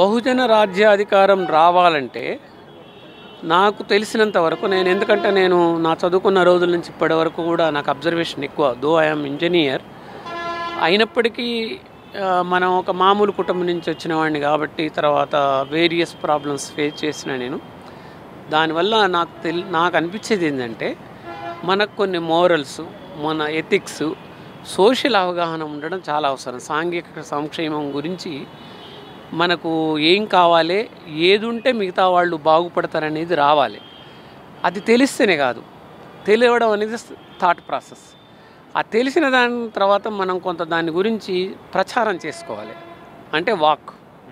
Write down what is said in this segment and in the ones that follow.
బహుజన రాజ్యాధికారం రావాలంటే నాకు తెలిసినంత వరకు నేను ఎందుకంటే నేను నా చదువుకున్న రోజుల నుంచి ఇప్పటి వరకు కూడా నాకు అబ్జర్వేషన్ ఎక్కువ దో ఐఎమ్ ఇంజనీర్ అయినప్పటికీ ఆ, మనం ఒక మామూలు కుటుంబం నుంచి వచ్చిన వాడిని కాబట్టి తర్వాత వేరియస్ ప్రాబ్లమ్స్ ఫేస్ చేసిన నేను దానివల్ల నాకు తెలి నాకు అనిపించేది ఏంటంటే మనకు కొన్ని మోరల్స్ మన ఎథిక్స్ సోషల్ అవగాహన ఉండడం చాలా అవసరం సాంఘిక సంక్షేమం గురించి మనకు ఏం కావాలి ఏది ఉంటే మిగతా వాళ్ళు బాగుపడతారనేది రావాలి అది తెలిస్తేనే కాదు తెలియడం అనేది థాట్ ప్రాసెస్ ఆ తెలిసిన దాని తర్వాత మనం కొంత దాని గురించి ప్రచారం చేసుకోవాలి అంటే వాక్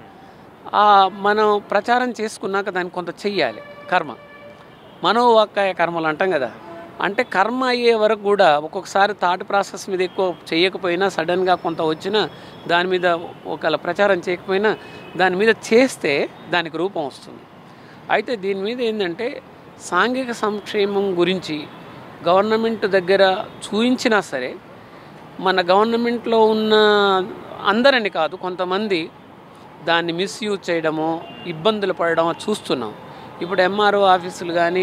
ఆ మనం ప్రచారం చేసుకున్నాక దాన్ని కొంత చెయ్యాలి కర్మ మనోవాక్కాయ కర్మలు అంటాం కదా అంటే కర్మ అయ్యే వరకు కూడా ఒక్కొక్కసారి థాట్ ప్రాసెస్ మీద ఎక్కువ చేయకపోయినా సడన్గా కొంత వచ్చినా దాని మీద ఒకవేళ ప్రచారం చేయకపోయినా దాని మీద చేస్తే దానికి రూపం వస్తుంది అయితే దీని మీద ఏంటంటే సాంఘిక సంక్షేమం గురించి గవర్నమెంట్ దగ్గర చూయించినా సరే మన గవర్నమెంట్లో ఉన్న అందరని కాదు కొంతమంది దాన్ని మిస్యూజ్ చేయడము ఇబ్బందులు పడడమో చూస్తున్నాం ఇప్పుడు ఎంఆర్ఓ ఆఫీసులు కానీ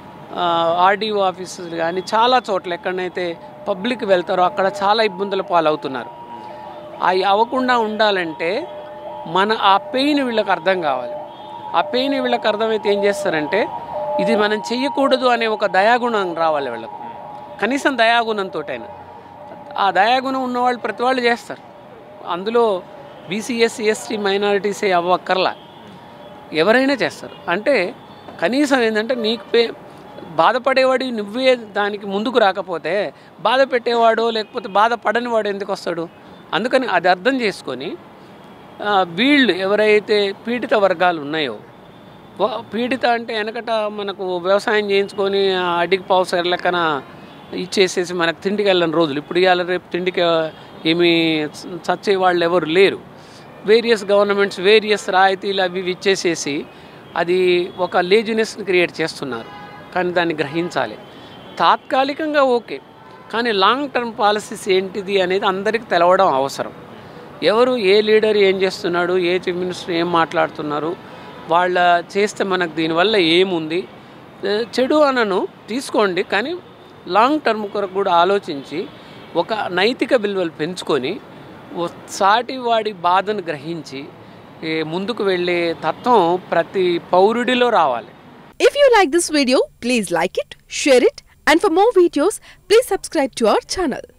ఆర్డీఓ ఆఫీసులు కానీ చాలా చోట్ల ఎక్కడైతే పబ్లిక్ వెళ్తారో అక్కడ చాలా ఇబ్బందుల పాలవుతున్నారు అవి అవ్వకుండా ఉండాలంటే మన ఆ పెయిన్ వీళ్ళకి అర్థం కావాలి ఆ పెయిన్ వీళ్ళకి అర్థమైతే ఏం చేస్తారంటే ఇది మనం చెయ్యకూడదు అనే ఒక దయాగుణం రావాలి వీళ్ళకు కనీసం దయాగుణంతోటైనా ఆ దయాగుణం ఉన్నవాళ్ళు ప్రతి వాళ్ళు చేస్తారు అందులో బీసీఎస్సీ ఎస్టీ మైనారిటీసే అవ్వక్కర్లా ఎవరైనా చేస్తారు అంటే కనీసం ఏంటంటే నీకు పే బాధపడేవాడు నువ్వే దానికి ముందుకు రాకపోతే బాధ పెట్టేవాడు లేకపోతే బాధపడని వాడు ఎందుకు వస్తాడు అందుకని అది అర్థం చేసుకొని ఆ, వీళ్ళు ఎవరైతే పీడిత వర్గాలు ఉన్నాయో వ- పీడిత అంటే వెనకట మనకు వ్యవసాయం చేయించుకొని ఆ అడిగి పావుసారి లెక్కన ఇచ్చేసేసి మనకు తిండికి వెళ్ళని రోజులు ఇప్పుడు ఇవాళ రేపు తిండికి ఏమి చచ్చే వాళ్ళు ఎవరు లేరు వేరియస్ గవర్నమెంట్స్ వేరియస్ రాయితీలు అవి ఇవి ఇచ్చేసేసి అది ఒక లేజినెస్ని క్రియేట్ చేస్తున్నారు కానీ దాన్ని గ్రహించాలి తాత్కాలికంగా ఓకే కానీ లాంగ్ టర్మ్ పాలసీస్ ఏంటిది అనేది అందరికీ తెలవడం అవసరం ఎవరు ఏ లీడర్ ఏం చేస్తున్నాడు ఏ చీఫ్ మినిస్టర్ ఏం మాట్లాడుతున్నారు వాళ్ళ చేస్తే మనకు దీనివల్ల ఏముంది ఏ, చెడు అనను తీసుకోండి కానీ లాంగ్ టర్మ్ కొరకు కూడా ఆలోచించి ఒక నైతిక విలువలు పెంచుకొని ఓ సాటి వాడి బాధను గ్రహించి ఏ, ముందుకు వెళ్ళే తత్వం ప్రతి పౌరుడిలో రావాలి If you like this video, please like it, share it, and for more videos, please subscribe to our channel.